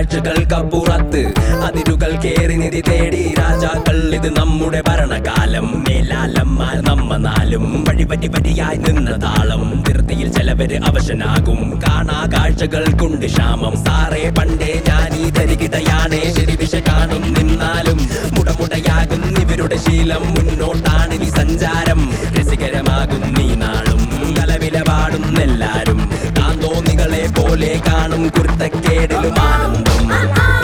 കാഴ്ചകൾക്കപ്പുറത്ത് അതിരുകൾ കേറി നിധി തേടി രാജാക്കൾ ഇത് നമ്മുടെ ഭരണകാലം മേലാലന്മാർ നമ്മ നാലും വഴിപറ്റി വരിയായി നിന്ന താളം ധൃതിയിൽ ചിലവര് അവശനാകും കാണാ കാഴ്ചകൾക്കുണ്ട് ക്ഷാമം സാറേ പണ്ടേ ഞാൻ ഈ ധരികിതയാണേ ശരി വിശ കാണും നിന്നാലും മുടമുടയാകും ഇവരുടെ ശീലം മുന്നോട്ടാണ് ഇനി സഞ്ചാരം രസികരമാകും നീ നാളും കലവില പാടുന്നെല്ലാരും താന്തോന്നികളെ പോലെ കാണും കുരുത്തക്കേടിലും ആനന്ദം